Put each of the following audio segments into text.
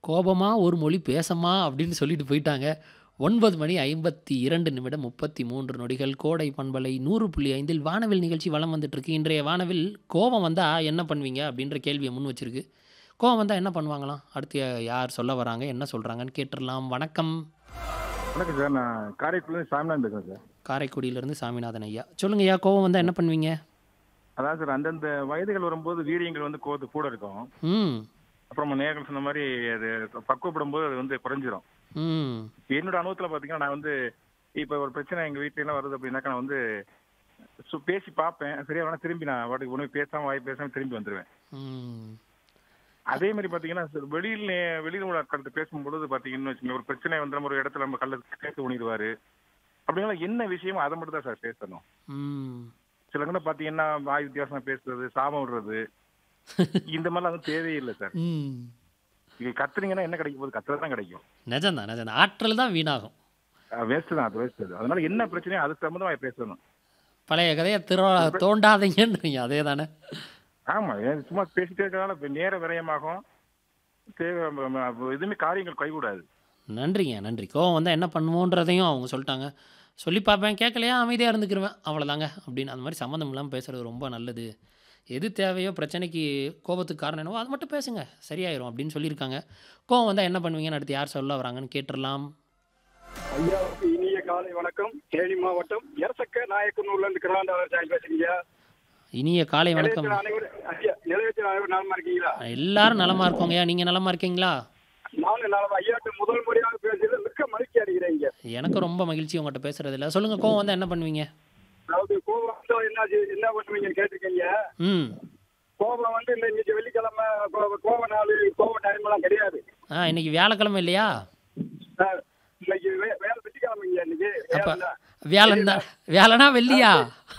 கோபமா ஒரு மொழி பேசமா அப்படின்னு சொல்லிட்டு போயிட்டாங்க. 9 மணி 52 நிமிடம் 33 நொடிகள். கோடை பண்பலை 100.5 இல் வானவில் நிகழ்ச்சி வலம் வந்துட்டுருக்கு. இன்றைய வானவில் கோபம் வந்தா என்ன பண்ணுவீங்க? அப்படின்ற கேள்விய முன் வச்சிருக்கு. கோவம் வந்தா என்ன பண்ணுவாங்களாம்? அடுத்து யார் சொல்ல வராங்க? என்ன சொல்றாங்கன்னு கேட்டுறலாம். வணக்கம். வணக்கம் சார். நான் காரைக்குடிலேருந்து சாமிநாதன் பேசுறேன் சார். காரைக்குடியிலிருந்து சாமிநாதன் ஐயா. சொல்லுங்க ஐயா, கோவம் வந்தா என்ன பண்ணுவீங்க? அதான் சார் அந்தந்த வயதுகள் வரும்போது வீரியங்கள் வந்து கோவத்து கூட இருக்கும். ம். அப்புறம் நேயர்கள் சொன்ன மாரி அது பக்குவப்படும்போது அது வந்து குறைஞ்சிரும். ம். என்னோட அனுபவத்துல பார்த்தீங்கன்னா, நான் வந்து இப்ப ஒரு பிரச்சனை எங்க வீட்லலாம் வருது அப்படின்னாக்கா நான் வந்து சு பேசி பார்ப்பேன். சரியா வரலனா திரும்பி நான் பாட்டுக்கு ஒண்ணுமே பேசாம வாய் பேசாம திரும்பி வந்துருவேன். ம். அதே மாரி பார்த்தீங்கன்னா, சார் வெளியில வெளியில உள்ள ஆட்கள்ட்ட பேசும்பொழுது பார்த்தீங்கன்னு வச்சுக்கோங்க, ஒரு பிரச்சனை வந்து நம்ம ஒரு இடத்துல நம்ம கல்ல கேட்டு ஊனிடுவாரு. அப்படின்னா என்ன விஷயமோ அதை மட்டும் தான் சார் பேசணும். ம். சில கூட பார்த்தீங்கன்னா, வாய் வித்தியாசமா பேசுறது, சாபம் விடுறது இந்த மாதிரிலாம் வந்து தேவையில்லை சார். ம். நீங்க கத்துனீங்கன்னா என்ன கிடைக்க போகுது? கத்துறது தான் கிடைக்கும். நிஜம்தான், நிஜம்தான். ஆற்றல் தான் வீணாகும். வேஸ்ட் தான் அது வேஸ்ட் அது. அதனால என்ன பிரச்சனையோ அது சம்பந்தமா பேசணும். பழைய கதைய திரோ தோண்டாதீங்கன்றீங்க. அதேதானே? ஆமா. ஏன் சும்மா பேசிட்டே இருக்கறதால இப்ப நேர விரயமாகும். தேவை ம- ம- எதுவுமே காரியங்கள் கைகூடாது. நன்றிங்க, நன்றி. கோவம் வந்தா என்ன பண்ணுவோன்றதையும் அவங்க சொல்லிட்டாங்க. சொல்லி பார்ப்பேன், கேட்கலையா அமைதியா இருந்துக்கிருவேன். அவ்வளோதாங்க அப்படின்னு. அந்த மாதிரி சம்மந்தம் இல்லாம பேசுறது ரொம்ப நல்லது. எது தேவையோ பிரச்சனைக்கு கோபத்துக்கு காரணம் என்னவோ அது மட்டும் பேசுங்க. சரியாயிரும் அப்படின்னு சொல்லியிருக்காங்க. கோவம் வந்தா என்ன பண்ணுவீங்கன்னு அடுத்து யார் சொல்ல வராங்கன்னு கேட்டுறலாம். ஐயாவுக்கு இனிய காலை வணக்கம் தேனி மாவட்டம் எரசக்க நாயக்கனூர்ல இருந்து கிராண்டாளர் சாய் பேசுறீங்க இனிய காலை வணக்கம். நிலையத்தில் அனைவரும் ஐயா நிலையத்தில் அனைவரும் நலமா இருக்கீங்களா எல்லாரும் நலமா இருக்கோங்கய்யா. நீங்க நலமா இருக்கீங்களா? நானும் நலம் ஐயாட்ட முதல் முறையாக பேசுறது மிக்க மகிழ்ச்சி அடைகிறேன் இங்க எனக்கு ரொம்ப மகிழ்ச்சி உங்கள்கிட்ட பேசுறதுல. சொல்லுங்க கோவம் வந்தா என்ன பண்ணுவீங்க? அதாவது கோபம் வந்தா என்ன செய்- என்ன பண்ணுவீங்கன்னு கேட்டிருக்கீங்க ம். கோபம் வந்து இந்த இன்னைக்கு வெள்ளிக்கிழமை கோ- கோப நாள் கோப டைம் எல்லாம் கிடையாது ஆ இன்னைக்கு வியாழக்கிழமை இல்லையா? அஹ், இன்னைக்கு வே- வேலை வெள்ளிக்கிழமைங்க இன்னைக்கு அப்ப வேலை இல்ல. வியாழன் தான் வியாழனா வெள்ளியா?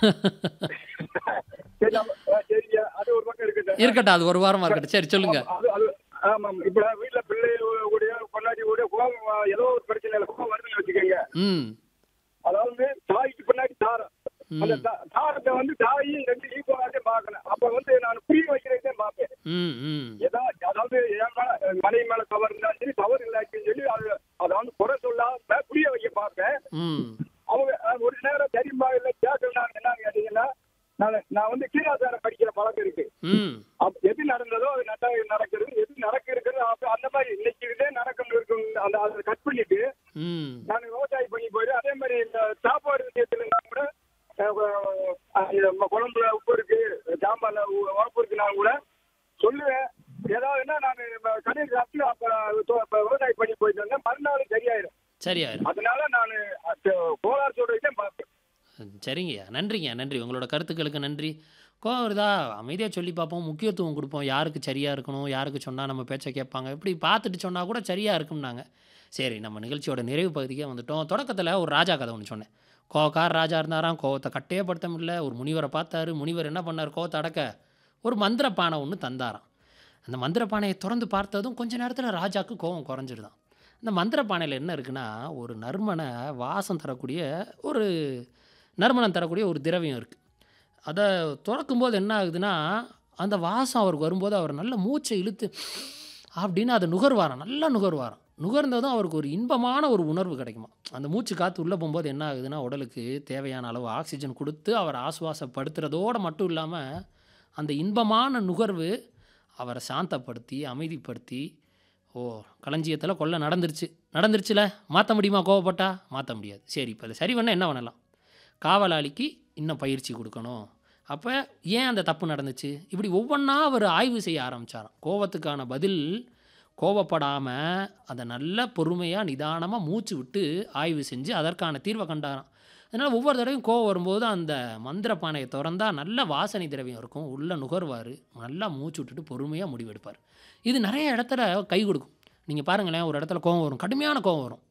சரி அப்ப- அஹ், சரிங்க அது ஒரு பக்கம் இருக்கட்டும் இருக்கட்டும் அது ஒரு வாரமா இருக்கட்டும். சரி சொல்லுங்க. அது அது ஆமாம் இப்ப வீட்டுல பிள்ளை கூட பொண்டாட்டி கூட கோபம் அஹ், ஏதோ ஒரு பிரச்சனையில கோபம் வருதுன்னு வச்சுக்கோங்க ம். அதாவது தாய்க்கு பின்னாடி தாரம் அந்த ம். தா- தாரத்தை வந்து தாயும் ரெண்டு ஈக்குவலாக பார்க்கணும் அப்ப வந்து நான் புரிய வைக்கிறதே பார்ப்பேன் ம். ம். ஏதா அதாவது என் மேல மனைவி மேல தவறு இருந்தாலும் சரி தவறு இல்லாச்சுன்னு சொல்லி அது அதாவது குறை சொல்லாம புரிய வைக்க பார்ப்பேன் ம். அவங்க அஹ், ஒரு நேரம் தெரியுமா இல்ல கேட்கலாம் என்னன்னு கேட்டீங்கன்னா நான் நான் வந்து கீழாசாரம் படிக்கிற பழக்கம் இருக்கு ம். அப்ப எது நடந்ததோ அது நட நடக்கிறது எது நடக்க இருக்கிறது அப்ப அந்த மாதிரி இன்னைக்கு இதே நடக்கணும் இருக்கும் அந்த அதை கட் பண்ணிட்டு ம். நான் விவசாயம் பண்ணி போயிடு அதே மாதிரி இந்த சாப்பாடு விஷயத்துல நான் கூட அஹ், அஹ், இது நம்ம குழம்புல உப்பு இருக்கு சாம்பார்ல உ- உரப்பு இருக்குன்னா கூட சொல்லுவேன் ஏதாவதுன்னா நான் கடையில் சாப்பிட்டு அப்ப தொ- அப்ப விவசாயம் பண்ணி போயிட்டு வந்தேன் மறுநாள் சரியாயிடும் சரியாயிரும். அதனால நான் கோளாறு சொல்றதை பார்ப்பேன் சரிங்கய்யா. நன்றிங்க. நன்றி. உங்களோட கருத்துக்களுக்கு நன்றி. கோவம் வருதா? அமைதியா சொல்லி பார்ப்போம். முக்கியத்துவம் குடுப்போம். யாருக்கு சரியா இருக்கணும்? யாருக்கு சொன்னா நம்ம பேச்ச கேட்பாங்க? இப்படி பார்த்துட்டு சொன்னா கூட சரியா இருக்கும்னாங்க. சரி நம்ம நிகழ்ச்சியோட நிறைவு பகுதிக்கே வந்துட்டோம். தொடக்கத்துல ஒரு ராஜா கதை ஒண்ணு சொன்னேன். கோவக்கார ராஜா இருந்தாராம். கோவத்த கட்டே படுத்த முடியல. ஒரு முனிவர பார்த்தாரு. முனிவர் என்ன பண்ணாரு? கோவத்த அடக்க ஒரு மந்திர பானை ஒண்ணு தந்தாராம். அந்த மந்திர பானைய தொறந்து பார்த்ததும் கொஞ்ச நேரத்துல ராஜாக்கு கோவம் குறைஞ்சிருதாம். அந்த மந்திர பானையில என்ன இருக்குன்னா, ஒரு நறுமண வாசம் தரக்கூடிய ஒரு நறுமணம் தரக்கூடிய ஒரு திரவியம் இருக்கு. அத தொறக்கும்போது என்ன ஆகுதுன்னா, அந்த வாசம் அவருக்கு வரும்போது அவர் நல்ல மூச்ச இழுத்து அப்படின்னு அத நுகர்வாராம். நல்லா நுகர்வாராம். நுகர்ந்ததும் அவருக்கு ஒரு இன்பமான ஒரு உணர்வு கிடைக்குமாம். அந்த மூச்சு காத்து உள்ள போம்போது என்ன ஆகுதுன்னா, உடலுக்கு தேவையான அளவு ஆக்ஸிஜன் குடுத்து அவர ஆசுவாசப்படுத்துறதோட மட்டும் இல்லாம, அந்த இன்பமான நுகர்வு அவர சாந்தப்படுத்தி, அமைதிப்படுத்தி, ஓ! களஞ்சியத்துல கொள்ள நடந்துருச்சு. நடந்துருச்சுல. மாத்த முடியுமா கோவப்பட்டா? மாத்த முடியாது. சரி இப்ப இத சரி பண்ண என்ன பண்ணலாம்? காவலாளிக்கு இன்னும் பயிற்சி குடுக்கணும். அப்ப ஏன் அந்த தப்பு நடந்துச்சு? இப்படி ஒவ்வொண்ணா அவரு ஆய்வு செய்ய ஆரம்பிச்சாராம். கோவத்துக்கான பதில் கோவப்படாம அத நல்ல பொறுமையா, நிதானமா மூச்சு விட்டு ஆய்வு செஞ்சு அதற்கான தீர்வ கண்டாராம். அதனால ஒவ்வொரு தடவையும் கோவம் வரும்போது அந்த மந்திர பானைய தொறந்தா நல்ல வாசனை திரவியம் இருக்கும். உள்ள நுகர்வாரு. நல்லா மூச்சு விட்டுட்டு பொறுமையா முடிவெடுப்பாரு. இது நெறைய இடத்துல கை கொடுக்கும். நீங்க பாருங்களேன், ஒரு இடத்துல கோவம் வரும். கடுமையான கோவம் வரும்.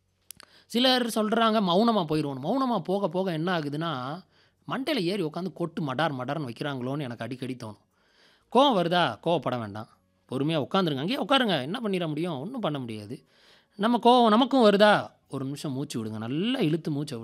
சிலர் சொல்றாங்க மௌனமா போயிருவோம்னு. மௌனமா போக போக என்ன ஆகுதுன்னா, மண்டையில ஏறி உட்காந்து கொட்டு மடார் மடார்ன்னு வைக்கிறாங்களோன்னு எனக்கு அடிக்கடி தோணும். கோவம் வருதா? கோவப்பட வேண்டாம். பொறுமையா உட்காந்துருங்க. அங்கேயே உட்காருங்க. என்ன பண்ணிற முடியும்? ஒண்ணும் பண்ண முடியாது. நம்ம கோவம் நமக்கும் வருதா? ஒரு நிமிஷம் மூச்சு விடுங்க. நல்லா இழுத்து மூச்ச